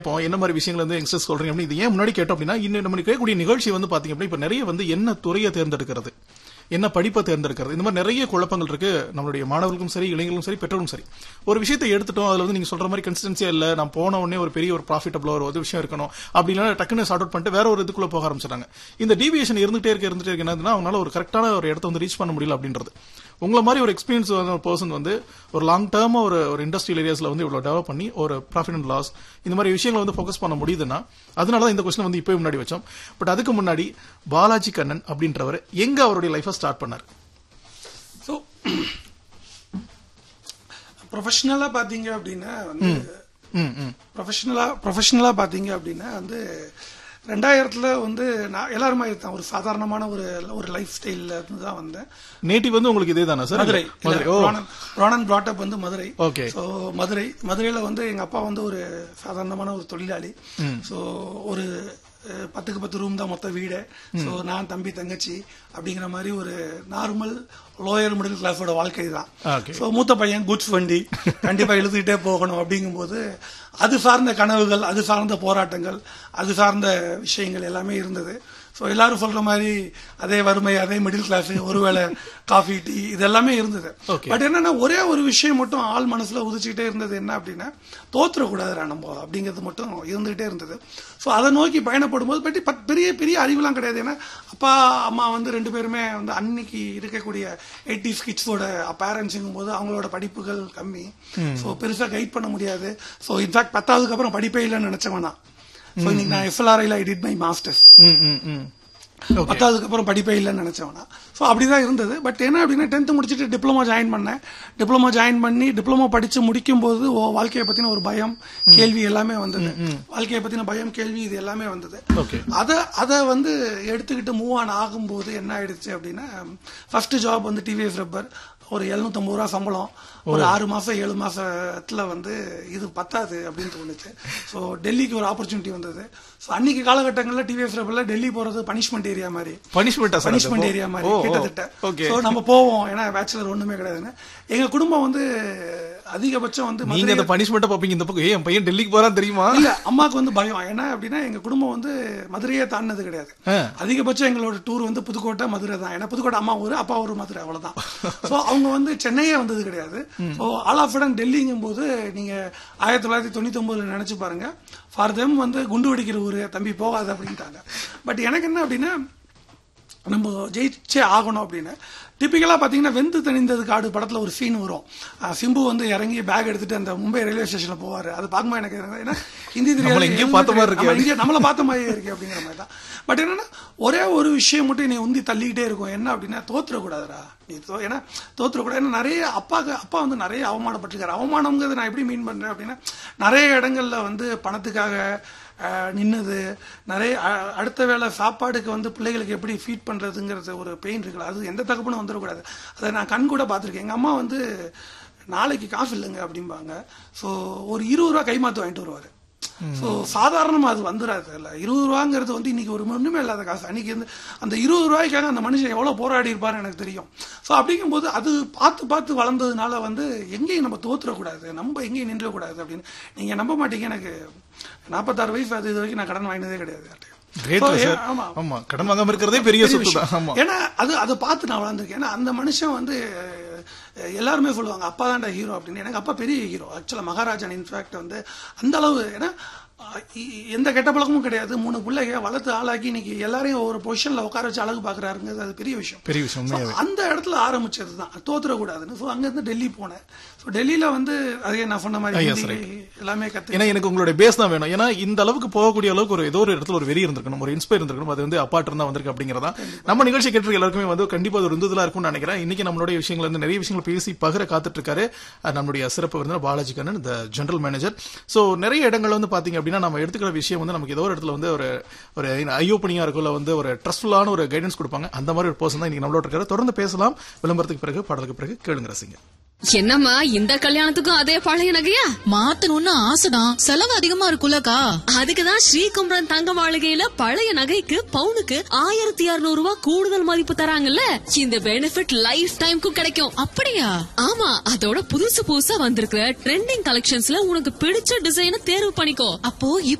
இப்போ என்ன மாதிரி விஷயங்கள் வந்து யங்ஸ்டர்ஸ் சொல்றீங்க அப்படின்னு இது ஏன் முன்னாடி கேட்டோம் அப்படின்னா இன்னும் நம்ம கேட்கக்கூடிய நிகழ்ச்சி வந்து பாத்தீங்க அப்படின்னா இப்ப நிறைய வந்து என்ன துறையை தேர்ந்தெடுக்கிறது என்ன படிப்பை தேர்ந்தெடுக்கிறது இந்த மாதிரி நிறைய குழப்பங்கள் இருக்கு நம்மளுடைய மாணவர்களுக்கும் சரி இளைஞர்களும் சரி பெற்றோரும் சரி ஒரு விஷயத்தை எடுத்துட்டோம் அதுல வந்து நீங்க சொல்ற மாதிரி கன்சிஸ்டன்சியா இல்ல நான் போன உடனே ஒரு பெரிய ஒரு ப்ராஃபிட்டபிள் ஒரு ஒரு விஷயம் இருக்கணும் அப்படி இல்லைன்னா டக்குன்னு சார்ட் அவுட் பண்ணிட்டு வேற ஒரு இதுக்குள்ள போக ஆரம்பிச்சிட்டாங்க இந்த டீவியேஷன் இருந்துட்டே இருக்க இருந்துட்டே இருக்கு என்னதுன்னா அவங்களால ஒரு கரெக்டான ஒரு இடத்த வந்து ரீச் பண்ண முடியல அப்படின்றது உங்களை மாதிரி ஒரு எக்ஸ்பீரியன்ஸ் பர்சன் வந்து ஒரு லாங் டேர்மா ஒரு ஒரு இண்டஸ்ட்ரியல் ஏரியாஸ்ல வந்து இவ்வளவு டெவலப் பண்ணி ஒரு ப்ராஃபிட் அண்ட் லாஸ் இந்த மாதிரி விஷயங்களை வந்து ஃபோக்கஸ் பண்ண முடியுதுன்னா அதனால தான் இந்த கொஸ்டின் வந்து இப்போ முன்னாடி வச்சோம் பட் அதுக்கு முன்னாடி பாலாஜி கண்ணன் அப்படின்றவர் எங்க அவருடைய லைஃபை ஸ்டார்ட் பண்ணார் ஸோ ப்ரொஃபஷனலாக பார்த்தீங்க அப்படின்னா வந்து ம் ம் ப்ரொஃபஷனலாக ப்ரொஃபஷனலாக பார்த்தீங்க அப்படின்னா வந்து ரெண்டாயிரத்துல வந்து நான் எல்லாரும் மாதிரி தான் ஒரு சாதாரணமான ஒரு ஒரு லைஃப் ஸ்டைலில் இருந்து தான் வந்தேன் நேட்டிவ் வந்து உங்களுக்கு இதே தானே சார் மதுரை மதுரை ஓ ப்ரானன் பிராட்டப் வந்து மதுரை ஓகே ஸோ மதுரை மதுரையில் வந்து எங்கள் அப்பா வந்து ஒரு சாதாரணமான ஒரு தொழிலாளி ஸோ ஒரு அஹ், பத்துக்கு பத்து ரூம் தான் மொத்த வீடு ஸோ நான் தம்பி தங்கச்சி அப்படிங்கிற மாதிரி ஒரு நார்மல் லோயர் மிடில் கிளாஸோட வாழ்க்கை தான் ஓகே ஸோ மூத்த பையன் குட்ஸ் வண்டி கண்டிப்பா எழுதிக்கிட்டே போகணும் அப்படிங்கும்போது அது சார்ந்த கனவுகள் அது சார்ந்த போராட்டங்கள் அது சார்ந்த விஷயங்கள் எல்லாமே இருந்தது ஸோ எல்லாரும் சொல்ற மாதிரி அதே வறுமை அதே மிடில் கிளாஸ் ஒருவேளை காஃபி டீ இது எல்லாமே இருந்தது Okay. பட் என்னன்னா ஒரே ஒரு விஷயம் மட்டும் ஆள் மனசுல உதிச்சுக்கிட்டே இருந்தது என்ன அப்படின்னா தோத்துறக்கூடாதுடா நம்ம அப்படிங்கிறது மட்டும் இருந்துகிட்டே இருந்தது ஸோ அதை நோக்கி பயணப்படும் போது பற்றி பத்- பெரிய பெரிய அறிவுலாம் கிடையாது ஏன்னா அப்பா அம்மா வந்து ரெண்டு பேருமே வந்து அன்னைக்கு இருக்கக்கூடிய எயிட்டி கிட்ஸோட பேரண்ட்ஸுங்கும் போது அவங்களோட படிப்புகள் கம்மி ஸோ பெருசா கைட் பண்ண முடியாது ஸோ இன்ஃபேக்ட் பத்தாவதுக்கு அப்புறம் படிப்பே இல்லைன்னு நினைச்சவன் நான் ஸோ இன்னைக்கு நான் எஃப்எல்ஆர்ஐல ஐ டிட் மை மாஸ்டர்ஸ் ம் ம் ம் ஓகே பத்தாவதுக்கு அப்புறம் படிப்பே இல்லைன்னு நினைச்சவனா ஸோ அப்படிதான் இருந்தது பட் என்ன அப்படின்னா டென்த் முடிச்சுட்டு டிப்ளமோ ஜாயின் பண்ணேன் டிப்ளமோ ஜாயின் பண்ணி டிப்ளமோ படிச்சு முடிக்கும் போது ஓ வாழ்க்கையை பத்தின ஒரு பயம் கேள்வி எல்லாமே வந்தது வாழ்க்கையை பத்தின பயம் கேள்வி இது எல்லாமே வந்தது ஓகே அதை அதை வந்து எடுத்துக்கிட்டு மூவ் ஆன் ஆகும்போது என்ன ஆயிடுச்சு அப்படின்னா ஃபர்ஸ்ட் ஜாப் வந்து டிவிஎஸ் ரப்பர் ஒரு 750 ரூபா சம்பளம் ஒரு ஆறு மாசம் ஏழு மாசத்துல வந்து இது பத்தாது அப்படின்னு தோணுச்சு ஸோ டெல்லிக்கு ஒரு ஆப்பர்ச்சுனிட்டி வந்தது ஸோ அன்னைக்கு காலகட்டங்களில் டிவிஎஸ் ரப்பர்ல டெல்லி போறது பனிஷ்மெண்ட் ஏரியா மாதிரி பனிஷ்மெண்டா சார் பனிஷ்மெண்ட் ஏரியா மாதிரி கிட்டத்தட்ட ஓகே ஸோ நம்ம போவோம் ஏன்னா பேச்சுலர் ஒண்ணுமே கிடையாதுன்னு எங்க குடும்பம் வந்து அதிகபட்சம் வந்து நீங்க மதுரை அந்த பனிஷ்மெண்ட்டை பாப்பீங்க இந்த பக்கம் ஏன் என் பையன் டெல்லிக்கு போறான் தெரியுமா இல்ல அம்மாவுக்கு வந்து பயம் என்ன அப்படின்னா எங்க குடும்பம் வந்து மதுரையே தாண்டினது கிடையாது ஆ. அதிகபட்சம் எங்களோட டூர் வந்து புதுக்கோட்டை மதுரை தான் ஏன்னா புதுக்கோட்டை அம்மா ஊரு அப்பா ஊர் மதுரை அவ்வளவுதான் சோ அவங்க வந்து சென்னையே வந்தது கிடையாது சோ ஆல் ஆஃப் சடன் டெல்லிங்கும் போது நீங்க ஆயிரத்தி தொள்ளாயிரத்தி தொண்ணூத்தி ஒன்பதுல நினைச்சு பாருங்க ஃபார் தெம் வந்து குண்டு வெடிக்கிற ஊரு தம்பி போகாது அப்படின்ட்டாங்க பட் எனக்கு என்ன அப்படின்னா நம்ம ஜெயிச்சே ஆகணும் அப்படின்னு டிப்பிக்கலா பாத்தீங்கன்னா வெந்து தணிந்தது காடு படத்துல ஒரு சீன் வரும் அஹ் சிம்பு வந்து இறங்கி பேக் எடுத்துட்டு அந்த மும்பை ரயில்வே ஸ்டேஷன்ல போவாரு அது பார்க்கும்போது எனக்கு ஏன்னா ஹிந்தி தெரியாது நம்மள எங்கேயோ எழுத பார்த்த மாதிரி தெரியாது. இருக்கே. ஆமா, இங்கே நம்மள பார்த்த மாதிரியே இருக்கு அப்படிங்கிற மாதிரி தான் பட் என்னன்னா ஒரே ஒரு விஷயம் மட்டும் நீ உந்தி தள்ளிக்கிட்டே இருக்கும் என்ன அப்படின்னா தோத்துறக்கூடாதுடா நீ தோ ஏன்னா தோத்துறக்கூடாது ஏன்னா நிறைய அப்பாக்கு அப்பா வந்து நிறைய அவமானப்பட்டிருக்காரு அவமானம்ங்கிறது நான் எப்படி மீன் பண்றேன் அப்படின்னா நிறைய இடங்கள்ல வந்து பணத்துக்காக அஹ், நின்னது நிறைய அ- அடுத்த வேளை சாப்பாடுக்கு வந்து பிள்ளைகளுக்கு எப்படி ஃபீட் பண்றதுங்கிறது ஒரு பெயின் இருக்குல்ல அது எந்த தகப்பனும் வந்துடக்கூடாது அதை நான் கண் கூட பார்த்திருக்கேன் எங்க அம்மா வந்து நாளைக்கு காசு இல்லைங்க அப்படிம்பாங்க ஸோ ஒரு இருபது ரூபா கைமாத்து வாங்கிட்டு வருவாரு ஸோ சாதாரணமா அது வந்துடாது இல்ல இருபது ரூபாங்கிறது வந்து இன்னைக்கு ஒரு ஒண்ணுமே இல்லாத காசு அன்னைக்கு வந்து அந்த இருபது ரூபாய்க்காக அந்த மனுஷன் எவ்வளவு போராடி இருப்பாருன்னு எனக்கு தெரியும் ஸோ அப்படிங்கும்போது அது பார்த்து பார்த்து வளர்ந்ததுனால வந்து எங்கேயும் நம்ம தோத்துறக்கூடாது நம்ம எங்கேயும் நின்றக்கூடாது அப்படின்னு நீங்க நம்ப மாட்டீங்க எனக்கு நாற்பத்தாறு வயசு அது இது வரைக்கும் நான் கடன் வாங்கினதே கிடையாது யார்கிட்டயும். கிரேட் So, சார் ஏ- ஆமா ஆமா கடன் வாங்காம இருக்கிறதே பெரிய பெரிய சொத்து தான் விஷயம். ஆமா ஏன்னா அது அதை பார்த்து நான் வளர்ந்துருக்கேன் ஏன்னா அந்த மனுஷன் வந்து அஹ், எல்லாருமே சொல்லுவாங்க அப்பா தான்டா ஹீரோ அப்படின்னு எனக்கு அப்பா பெரிய ஹீரோ ஆக்சுவலா மகாராஜன் இன்ஃபேக்ட் வந்து அந்த அளவு ஏன்னா அஹ், இ- எந்த கெட்ட பழக்கமும் கிடையாது மூணு பிள்ளைங்க வளர்த்து ஆளாக்கி இன்னைக்கு எல்லாரையும் ஒரு பொசிஷன்ல உட்கார வச்சு அழகு பாக்குறாருங்கிறது அது பெரிய விஷயம் பெரிய விஷயம் So, உண்மையாவே அந்த இடத்துல ஆரம்பிச்சது தான் தோத்துறக்கூடாதுன்னு ஸோ அங்கிருந்து டெல்லி போனேன் ஸோ டெல்லியில வந்து அதே நான் சொன்ன மாதிரி yes, ஹிந்தி எல்லாமே கத்து ஏன்னா எனக்கு உங்களுடைய பேஸ் தான் வேணும் ஏன்னா இந்த அளவுக்கு போகக்கூடிய அளவுக்கு ஒரு ஏதோ ஒரு இடத்துல ஒரு வெறி இருந்திருக்கணும் ஒரு இன்ஸ்பயர் இருந்திருக்கணும் அது வந்து அப்பாட்டு இருந்தா வந்திருக்கு அப்படிங்கறதா நம்ம நிகழ்ச்சி கேட்டு எல்லாருக்குமே வந்து கண்டிப்பா அது ஒரு உந்துதலா இருக்கும்னு நினைக்கிறேன் இன்னைக்கு நம்மளுடைய விஷயங்கள் வந்து நிறைய விஷயங்கள் பேசி பகிர காத்துட்டு இருக்காரு அஹ் நம்மளுடைய சிறப்பு விருந்தினர் பாலாஜி கண்ணன் இந்த ஜெனரல் மேனேஜர் சோ நிறைய இடங்கள் வந்து பாத்தீங்க அப்படின்னா நம்ம எடுத்துக்கிற விஷயம் வந்து நமக்கு ஏதோ ஒரு இடத்துல வந்து ஒரு ஒரு ஐ ஓப்பனிங்கா இருக்கும் இல்ல வந்து ஒரு ட்ரஸ்ட்ஃபுல்லான ஒரு கைடன்ஸ் கொடுப்பாங்க அந்த மாதிரி ஒரு பர்சன் தான் இன்னைக்கு நம்மளோட இருக்காரு தொடர்ந்து பேசலாம் விளம்பரத்துக்கு பிறகு பாடலுக்கு பிறகு கேளுங்க ரசிங்க என்னம்மா இந்த கல்யாணத்துக்கும் அதே பழைய நகையா மாத்தணும்னு ஆசைதான் செலவு அதிகமா இருக்குல்லக்கா அதுக்குதான் ஸ்ரீகுமரன் தங்க மாளிகையில பழைய நகைக்கு பவுனுக்கு ஆயிரத்தி இருநூறு ரூபாய் கூடுதல் மதிப்பு தராங்கல்ல இந்த பெனிஃபிட் லைஃப் டைம்க்கும் கிடைக்கும் அப்படியா ஆமா அதோட புதுசு புதுசா வந்திருக்கிற ட்ரெண்டிங் கலெக்ஷன்ஸ்ல உனக்கு பிடிச்ச டிசைனை தேர்வு பண்ணிக்கோ அப்போ